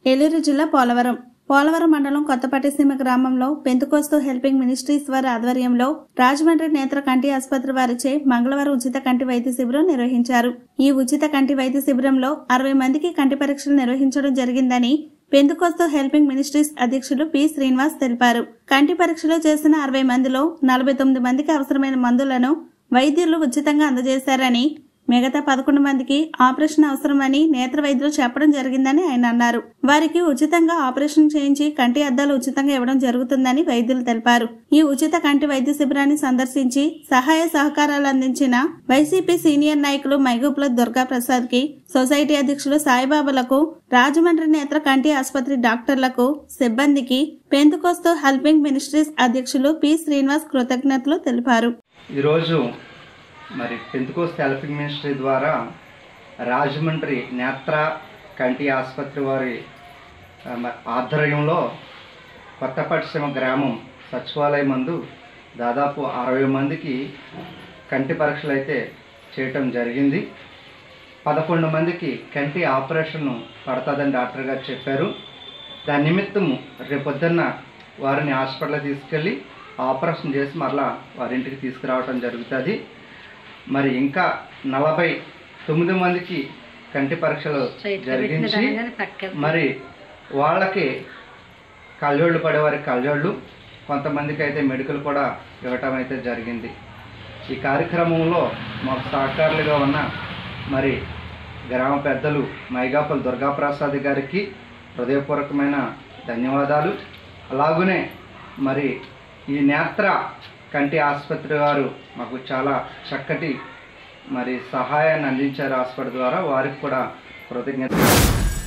ఏలూరు జిల్లా పోలవరం పోలవరం మండలం కొత్తపట్టిసీమ గ్రామంలో పెంతుకోస్తు హెల్పింగ్ మినిస్ట్రీస్ వారి ఆధ్వర్యంలో రాజమండ్రి నేత్ర కంటి ఆసుపత్రి వారిచే మంగళవారం ఉచిత కంటి వైద్య శిబిరం నిర్వహించారు ఈ ఉచిత కంటి వైద్య శిబిరంలో అరవై మందికి కంటి పరీక్షలు నిర్వహించడం జరిగిందని పెందుకోస్తు హెల్పింగ్ మినిస్ట్రీస్ అధ్యక్షులు పి శ్రీనివాస్ తెలిపారు కంటి పరీక్షలు చేసిన అరవై మందిలో నలభై తొమ్మిది మందికి అవసరమైన మందులను వైద్యులు ఉచితంగా అందజేశారని మిగతా పదకొండు మందికి ఆపరేషన్ అవసరమని నేత్ర వైద్యులు చెప్పడం జరిగిందని ఆయన అన్నారు వారికి ఉచితంగా ఆపరేషన్ చేయించి కంటి అద్దాలు ఉచితంగా ఇవ్వడం జరుగుతుందని వైద్యులు తెలిపారు ఈ ఉచిత కంటి వైద్య శిబిరాన్ని సందర్శించి సహాయ సహకారాలు అందించిన వైసీపీ సీనియర్ నాయకులు మైగూపుల దుర్గా ప్రసాద్ కి సొసైటీ అధ్యక్షులు సాయిబాబాలకు రాజమండ్రి నేత్ర కంటి ఆసుపత్రి డాక్టర్లకు సిబ్బందికి పెంతుకోస్తు హెల్పింగ్ మినిస్ట్రీస్ అధ్యక్షులు పి శ్రీనివాస్ కృతజ్ఞతలు తెలిపారు ఈరోజు మరి పెంతుకోస్ హెల్పింగ్ మినిస్ట్రీ ద్వారా రాజమండ్రి నేత్ర కంటి ఆసుపత్రి వారి ఆ, మ- ఆధ్వర్యంలో కొత్తపట్టిసీమ గ్రామం సచివాలయం మందు దాదాపు అరవై మందికి కంటి పరీక్షలు అయితే చేయటం జరిగింది పదకొండు మందికి కంటి ఆపరేషన్ పడుతుందని డాక్టర్ గారు చెప్పారు దాని నిమిత్తము రేపొద్దున్న వారిని హాస్పిటల్కి తీసుకెళ్ళి ఆపరేషన్ చేసి మరలా వారింటికి తీసుకురావడం జరుగుతుంది మరి ఇంకా నలభై తొమ్మిది మందికి కంటి పరీక్షలు జరిగించి మరి వాళ్ళకి కళ్ళజోళ్ళు పడేవారికి కళ్ళజోళ్ళు కొంతమందికి అయితే మెడికల్ కూడా ఇవ్వటం అయితే జరిగింది ఈ కార్యక్రమంలో మాకు సహకారులుగా ఉన్న మరి గ్రామ పెద్దలు మైగాపల్ దుర్గాప్రసాద్ గారికి హృదయపూర్వకమైన ధన్యవాదాలు అలాగనే మరి ఈ నేత్ర కంటి ఆసుపత్రి వారు మాకు చాలా చక్కటి మరి సహాయాన్ని అందించారు హాస్పిటల్ ద్వారా వారికి కూడా కృతజ్ఞత